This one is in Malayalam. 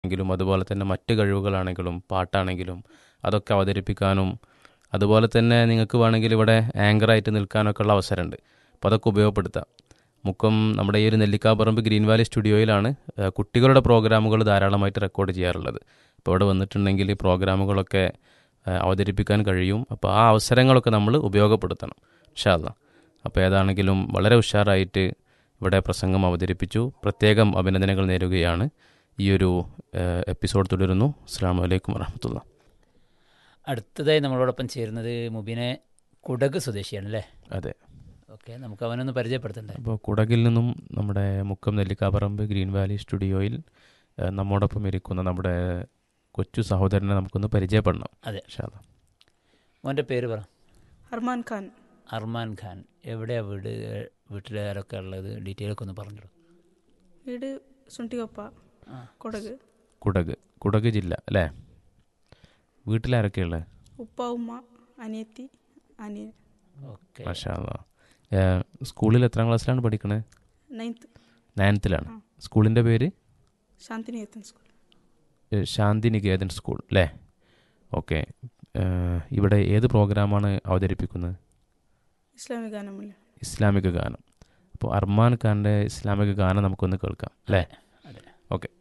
എങ്കിലും അതുപോലെ തന്നെ മറ്റ് കഴിവുകളാണെങ്കിലും പാട്ടാണെങ്കിലും അതൊക്കെ അവതരിപ്പിക്കാനും അതുപോലെ തന്നെ നിങ്ങൾക്ക് വേണമെങ്കിൽ ഇവിടെ ആങ്കറായിട്ട് നിൽക്കാനൊക്കെ ഉള്ള അവസരമുണ്ട് അപ്പോൾ അതൊക്കെ ഉപയോഗപ്പെടുത്താം മുക്കം നമ്മുടെ ഈ ഒരു നെല്ലിക്കാപ്പറമ്പ് ഗ്രീൻ വാലി സ്റ്റുഡിയോയിലാണ് ആ, കുട്ടികളുടെ പ്രോഗ്രാമുകൾ ധാരാളമായിട്ട് റെക്കോർഡ് ചെയ്യാറുള്ളത് അപ്പോൾ ഇവിടെ വന്നിട്ടുണ്ടെങ്കിൽ ഈ പ്രോഗ്രാമുകളൊക്കെ ആ, അവതരിപ്പിക്കാൻ കഴിയും അപ്പോൾ ആ അവസരങ്ങളൊക്കെ നമ്മൾ ഉപയോഗപ്പെടുത്തണം ഇൻഷാല്ല അപ്പോൾ ഏതാണെങ്കിലും വളരെ ഉഷാറായിട്ട് ഇവിടെ പ്രസംഗം അവതരിപ്പിച്ചു പ്രത്യേകം അഭിനന്ദനങ്ങൾ നേരുകയാണ് ഈ ഒരു ഏഹ്, എപ്പിസോഡ് തുടരുന്നു അസ്സാം വലൈക്കും വറഹമത്തുള്ള അടുത്തതായി നമ്മളോടൊപ്പം ചേരുന്നത് മുബിനെ കുടക് സ്വദേശിയാണ് അല്ലേ അതെ ഓക്കെ നമുക്ക് അവനൊന്ന് പരിചയപ്പെടുത്തണ്ടേ അപ്പോൾ കുടകിൽ നിന്നും നമ്മുടെ മുക്കം നെല്ലിക്കാപ്പറമ്പ് ഗ്രീൻ വാലി സ്റ്റുഡിയോയിൽ ഏഹ്, നമ്മോടൊപ്പം ഇരിക്കുന്ന നമ്മുടെ കൊച്ചു സഹോദരനെ നമുക്കൊന്ന് പരിചയപ്പെടണം അതെ. ഇൻഷാ അല്ലാ. മോൻ്റെ പേര് പറ അർമാൻ ഖാൻ അർമാൻ ഖാൻ എവിടെയാ വീട് വീട്ടിലാരൊക്കെ ഉള്ളത് ഡീറ്റെയിൽ ഒക്കെ ഒന്ന് പറഞ്ഞു വീട് സുണ്ടികൊപ്പ ആ. കൊടക് കുടക് കുടക് ജില്ല അല്ലേ വീട്ടിലാരൊക്കെയുള്ളത് ഉപ്പ ഉമ്മ അനിയത്തി അനിയൻ ഓക്കെ മാഷാ അല്ലാ. ഏഹ്, സ്കൂളിൽ എത്രാം ക്ലാസ്സിലാണ് പഠിക്കണത് നയൻത്ത് നയൻത്തിലാണ് ആ. സ്കൂളിൻ്റെ പേര് ശാന്തിനികേതൻ സ്കൂൾ ഏഹ് ശാന്തിനികേതൻ സ്കൂൾ അല്ലേ ഓക്കെ ഇവിടെ ഏത് പ്രോഗ്രാമാണ് അവതരിപ്പിക്കുന്നത് ഇസ്ലാമിക ഗാനമല്ല ഇസ്ലാമിക ഗാനം അപ്പോൾ അർമാൻ ഖാൻ്റെ ഇസ്ലാമിക ഗാനം നമുക്കൊന്ന് കേൾക്കാം അല്ലേ അതെ ഓക്കെ